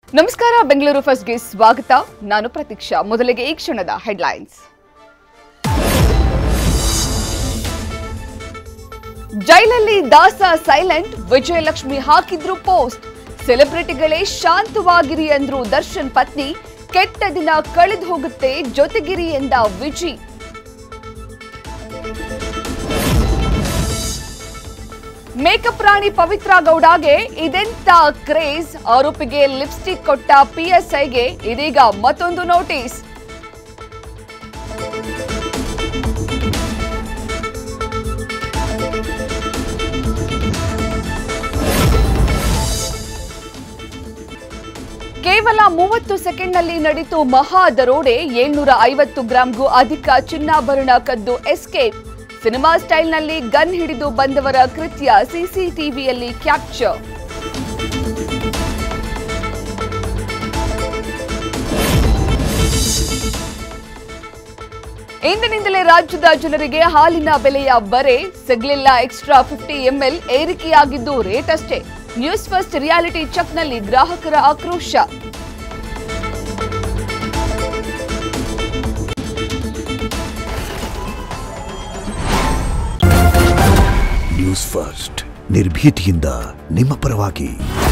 ನಮಸ್ಕಾರ ಬೆಂಗಳೂರು ಫಸ್ಟ್ಗೆ ಸ್ವಾಗತ ನಾನು ಪ್ರತೀಕ್ಷಾ ಮೊದಲಿಗೆ ಈ ಕ್ಷಣದ ಹೆಡ್ಲೈನ್ಸ್ ಜೈಲಲ್ಲಿ ದಾಸ ಸೈಲೆಂಟ್ ವಿಜಯಲಕ್ಷ್ಮಿ ಹಾಕಿದ್ರು ಪೋಸ್ಟ್ ಸೆಲೆಬ್ರಿಟಿಗಳೇ ಶಾಂತವಾಗಿರಿ ಅಂದ್ರು ದರ್ಶನ್ ಪತ್ನಿ ಕೆಟ್ಟ ದಿನ ಕಳೆದು ಹೋಗುತ್ತೆ ಜೊತೆಗಿರಿ ಎಂದ ವಿಜಿ ಮೇಕಪ್ ರಾಣಿ ಪವಿತ್ರ ಗೌಡಗೆ ಇದೆಂತ ಕ್ರೇಜ್ ಆರೋಪಿಗೆ ಲಿಪ್ಸ್ಟಿಕ್ ಕೊಟ್ಟ ಪಿಎಸ್ಐಗೆ ಇದೀಗ ಮತ್ತೊಂದು ನೋಟಿಸ್ ಕೇವಲ ಮೂವತ್ತು ಸೆಕೆಂಡ್ನಲ್ಲಿ ನಡೆಯಿತು ಮಹಾ ದರೋಡೆ ಏಳ್ನೂರ ಐವತ್ತು ಗ್ರಾಂಗೂ ಅಧಿಕ ಚಿನ್ನಾಭರಣ ಕದ್ದು ಎಸ್ಕೇಪ್ ಸಿನಿಮಾ ಸ್ಟೈಲ್ನಲ್ಲಿ ಗನ್ ಹಿಡಿದು ಬಂದವರ ಕೃತ್ಯ ಸಿಸಿಟಿವಿಯಲ್ಲಿ ಕ್ಯಾಪ್ಚರ್ ಇಂದಿನಿಂದಲೇ ರಾಜ್ಯದ ಜನರಿಗೆ ಹಾಲಿನ ಬೆಲೆಯ ಬರೆ ಸಿಗ್ಲಿಲ್ಲ ಎಕ್ಸ್ಟ್ರಾ ಫಿಫ್ಟಿ ಎಂಎಲ್ ಏರಿಕೆಯಾಗಿದ್ದು ರೇಟ್ ಅಷ್ಟೇ ನ್ಯೂಸ್ ಫಸ್ಟ್ ರಿಯಾಲಿಟಿ ಚೆಕ್ನಲ್ಲಿ ಗ್ರಾಹಕರ ಆಕ್ರೋಶ ನ್ಯೂಸ್ ಫಸ್ಟ್ ನಿರ್ಭೀತಿಯಿಂದ ನಿಮ್ಮ ಪರವಾಗಿ